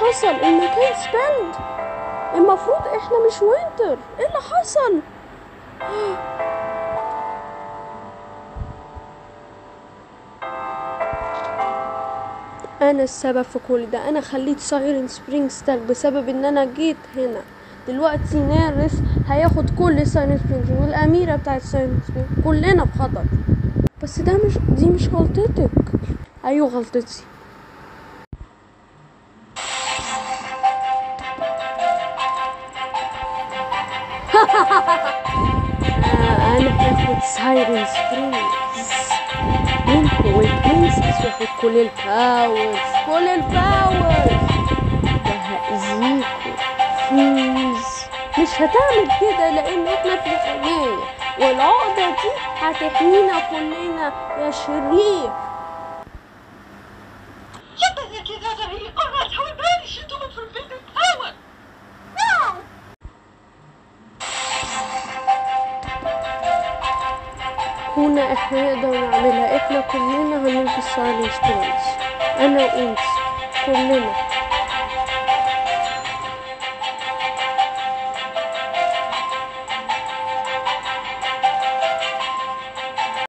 حصل المكان سبند المفروض احنا مش وينتر ايه اللي حصل انا السبب في كل ده انا خليت سايرن سبرينج ستاك بسبب ان انا جيت هنا دلوقتي نارس هياخد كل سايرن سبرينج والاميره بتاعت سايرن سبرينج كلنا في خطر بس ده مش دي مش غلطتك ايوه غلطتي آه، انا هاخد سايرن سبرينجز انت والبرنسس واخد كل الباورز كل الباورز وهأذيكوا فوز مش هتعمل كده لان احنا في حماية والعقدة دي هتحمينا كلنا يا شرير Get the heck out of here! Alright, how bad is she doing for building power? Now! هنا احنا نقدر نعملها احنا كلنا هنلبس سايلنس برنس انا وانت كلنا